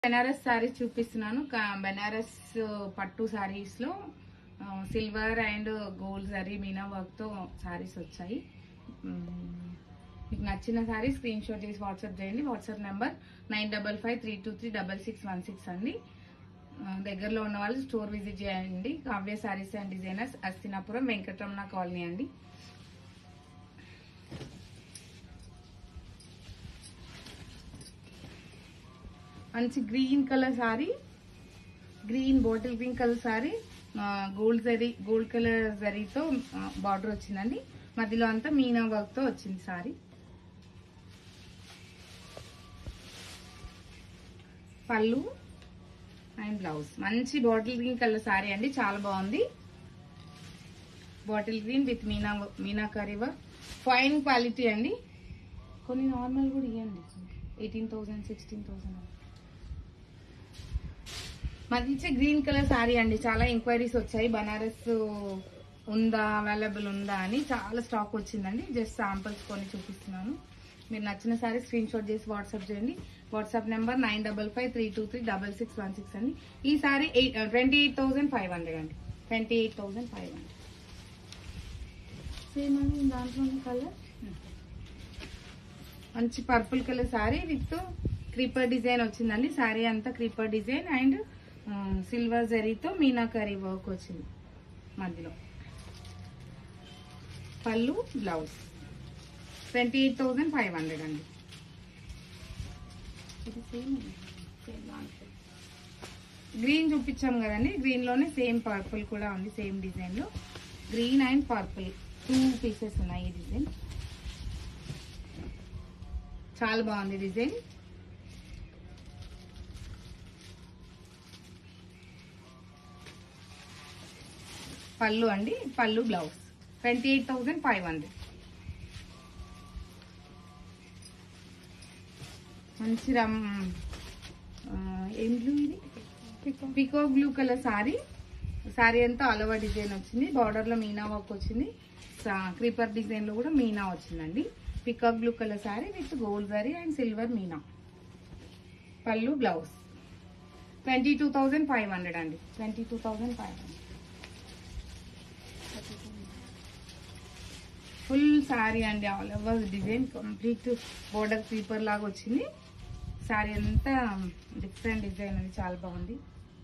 బెనారస్ శారీస్ చూపిస్తున్నాను కా- బెనారస్ పట్టు శారీస్ లో ఆ, silver and gold zari meena work తో శారీస్ వచ్చాయి మ్మ్. మీకు నచ్చిన శారీ స్క్రీన్ షాట్ చేసి వాట్సాప్ చేయండి WhatsApp number nine double five three two three double six one six అండి ఆ, దగ్గరలో ఉన్న వాళ్ళు స్టోర్ విజిట్ చేయండి Kavya saris and designers Hastinapuram Venkataramana colony అండి మంచి green colour sari green bottle green colour sari gold zari gold colour జరీతో బార్డర్ వచ్చిందండి మధ్యలో అంతా మీనా వర్క్ తో వచ్చింది సారీ పళ్ళు అండ్ బ్లౌజ్ మంచి బాటిల్ గ్రీన్ కలర్ సారీ అండి చాలా బాగుంది bottle green with meena meena కర్రీ వర్క్ ఫైన్ క్వాలిటీ అండి కొన్ని నార్మల్ కూడా ఇవ్వండి ఎయిటీన్ థౌసండ్ సిక్స్టీన్ థౌసండ్ మంచి గ్రీన్ కలర్ శారీ అండి చాలా ఎంక్వైరీస్ వచ్చాయి బనారస్ ఉందా అవైలబుల్ ఉందా అని చాలా స్టాక్ వచ్చిందండి జస్ట్ శాంపుల్స్ కొన్ని చూపిస్తున్నాను మీరు నచ్చిన శారీ స్క్రీన్ షాట్ చేసి వాట్సాప్ చేయండి WhatsApp number nine double five three two three double six one six అండి ఈ sari twenty eight thousand five hundred అండి twenty eight thousand five hundred same అండి దాంట్లో కలర్ మంచి purple colour sari with creeper design వచ్చిందండి శారీ అంతా creeper design and silver జరీతో మీనాకరీ వర్క్ వచ్చింది మధ్యలో pallu blouse twenty eight thousand five hundred అండి ఇది సేమ్ సేమ్ దాంట్లో గ్రీన్ చూపించాం కదండి గ్రీన్ లోనే సేమ్ పర్పుల్ కూడా ఉంది సేమ్ డిజైన్ లో green and purple two pieces ఉన్నాయి ఈ డిజైన్ చాలా బాగుంది డిజైన్ పళ్ళు అండి pallu blouse twenty eight thousand five hundred మంచి రమ్ ఆ, ఏం బ్లూ ఇది పికో బ్లూ కలర్ సారీ సారీ అంతా అలవా డిజైన్ వచ్చింది బార్డర్ లో మీనా వర్క్ వచ్చింది క్రీపర్ డిజైన్ లో కూడా మీనా వచ్చిందండి peacock blue colour sari with gold zari and silver meena pallu blouse twenty two thousand five hundred అండి twenty two thousand five hundred full sari అండి all over design complete border creeper లాగా వచ్చింది sorry అంతా different design అది చాలా బాగుంది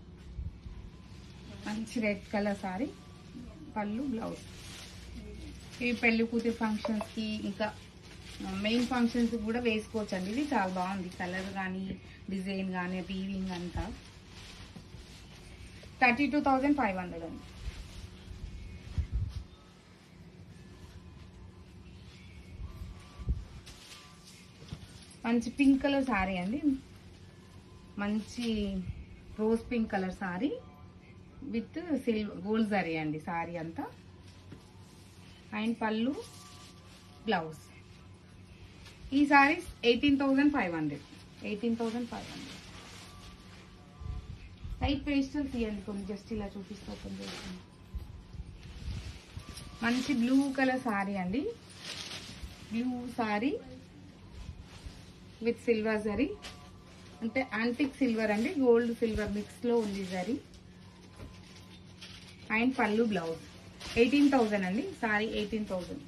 మంచి red colour sari pallu blouse ఇవి పెళ్లి కూతురు ఫంక్షన్స్ కి ఇంకా మెయిన్ ఫంక్షన్స్ కూడా వేసుకోవచ్చు అండి ఇది చాలా బాగుంది కలర్ కానీ డిజైన్ కానీ వీవింగ్ అంతా thirty two thousand five hundred అండి మంచి పింక్ కలర్ సారీ అండి మంచి rose pink colour sari with silver gold zari అండి సారీ అంతా అండ్ పళ్ళు బ్లౌజ్ ఈ saris eighteen thousand five hundred eighteen thousand five hundred light pastel తీయండి కొన్ని జస్ట్ ఇలా చూపిస్తూ ఓపెన్ చేస్తాను మంచి బ్లూ కలర్ సారీ అండి blue sari with silver zari అంటే యాంటిక్ సిల్వర్ అండి గోల్డ్ సిల్వర్ మిక్స్ లో ఉంది zari and pallu blouse eighteen thousand అండి సారీ ఎయిటీన్ థౌసండ్